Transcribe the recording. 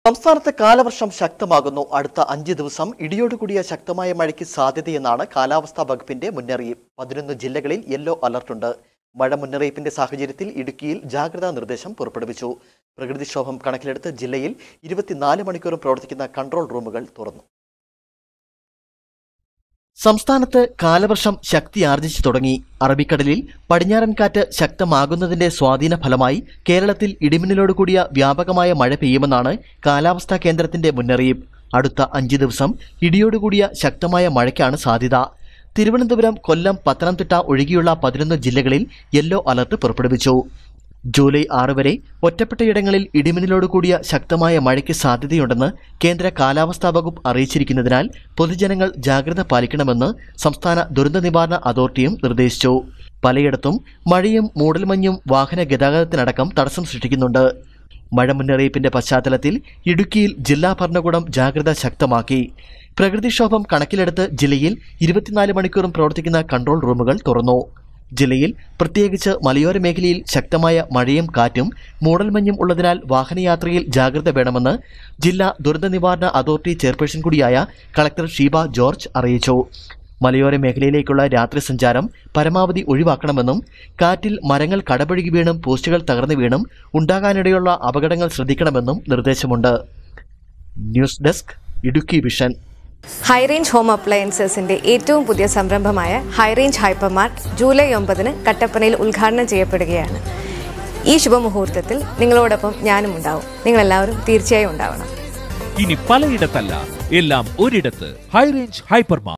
സംസ്ഥാനത്ത് കാലവർഷം ശക്തമാകുന്നു അടുത്ത അഞ്ച് ദിവസം ഇടിയോടുകൂടിയ ശക്തമായ മഴയ്ക്ക് സാധ്യതയെന്നാണ് കാലാവസ്ഥാ വകുപ്പിന്റെ മുന്നറിയിപ്പ് പതിനൊന്ന് ജില്ലകളിൽ യെല്ലോ അലർട്ടുണ്ട് മഴ മുന്നറിയിപ്പിന്റെ സാഹചര്യത്തിൽ ഇടുക്കിയിൽ ജാഗ്രതാ നിർദ്ദേശം പുറപ്പെടുവിച്ചു പ്രകൃതിക്ഷോഭം കണക്കിലെടുത്ത് ജില്ലയിൽ ഇരുപത്തിനാല് മണിക്കൂറും പ്രവർത്തിക്കുന്ന കൺട്രോൾ റൂമുകൾ തുറന്നു സംസ്ഥാനത്ത് കാലവർഷം ശക്തിയാർജിച്ചു തുടങ്ങി അറബിക്കടലിൽ പടിഞ്ഞാറൻ കാറ്റ് ശക്തമാകുന്നതിന്റെ സ്വാധീന ഫലമായി കേരളത്തിൽ ഇടിമിന്നലോടുകൂടിയ വ്യാപകമായ മഴ പെയ്യുമെന്നാണ് കാലാവസ്ഥാ കേന്ദ്രത്തിന്റെ മുന്നറിയിപ്പ് അടുത്ത അഞ്ച് ദിവസം ഇടിയോടുകൂടിയ ശക്തമായ മഴയ്ക്കാണ് സാധ്യത തിരുവനന്തപുരം കൊല്ലം പത്തനംതിട്ട ഒഴികെയുള്ള പതിനൊന്ന് ജില്ലകളിൽ യെല്ലോ അലർട്ട് പുറപ്പെടുവിച്ചു ജൂലൈ ആറ് വരെ ഒറ്റപ്പെട്ടയിടങ്ങളിൽ ഇടിമിന്നലോട് കൂടിയ ശക്തമായ മഴയ്ക്ക് സാധ്യതയുണ്ടെന്ന് കേന്ദ്ര കാലാവസ്ഥാ വകുപ്പ് അറിയിച്ചിരിക്കുന്നതിനാൽ പൊതുജനങ്ങൾ ജാഗ്രത പാലിക്കണമെന്ന് സംസ്ഥാന ദുരന്ത നിവാരണ അതോറിറ്റിയും നിർദ്ദേശിച്ചു പലയിടത്തും മഴയും മൂടൽമഞ്ഞും വാഹന ഗതാഗതത്തിനടക്കം തടസ്സം സൃഷ്ടിക്കുന്നുണ്ട് മഴ മുന്നറിയിപ്പിന്റെ പശ്ചാത്തലത്തിൽ ഇടുക്കിയിൽ ജില്ലാ ഭരണകൂടം ജാഗ്രത ശക്തമാക്കി പ്രകൃതിക്ഷോഭം കണക്കിലെടുത്ത് ജില്ലയിൽ ഇരുപത്തിനാല് മണിക്കൂറും പ്രവർത്തിക്കുന്ന കൺട്രോൾ റൂമുകൾ തുറന്നു ജില്ലയിൽ പ്രത്യേകിച്ച് മലയോര മേഖലയിൽ ശക്തമായ മഴയും കാറ്റും മൂടൽമഞ്ഞും ഉള്ളതിനാൽ വാഹനയാത്രയിൽ ജാഗ്രത വേണമെന്ന് ജില്ലാ ദുരന്ത നിവാരണ അതോറിറ്റി ചെയർപേഴ്സൺ കൂടിയായ കളക്ടർ ഷീബ ജോർജ് അറിയിച്ചു മലയോര മേഖലയിലേക്കുള്ള രാത്രി സഞ്ചാരം പരമാവധി ഒഴിവാക്കണമെന്നും കാറ്റിൽ മരങ്ങൾ കടപുഴകി വീണും പോസ്റ്റുകൾ തകർന്നു വീണും ഉണ്ടാകാനിടയുള്ള അപകടങ്ങൾ ശ്രദ്ധിക്കണമെന്നും നിർദ്ദേശമുണ്ട് news desk Idukki vision high range home അപ്ലയൻസസിന്റെ ഏറ്റവും പുതിയ സംരംഭമായ ഹൈറേഞ്ച് ഹൈപ്പർമാർട്ട് ജൂലൈ ഒമ്പതിന് കട്ടപ്പനയിൽ ഉദ്ഘാടനം ചെയ്യപ്പെടുകയാണ് ഈ ശുഭമുഹൂർത്തത്തിൽ നിങ്ങളോടൊപ്പം ഞാനും ഉണ്ടാവും നിങ്ങളെല്ലാവരും തീർച്ചയായും ഉണ്ടാവണം ഇനി പലയിടത്തല്ല എല്ലാം ഒരിടത്ത് ഹൈറേഞ്ച് ഹൈപ്പർമാർ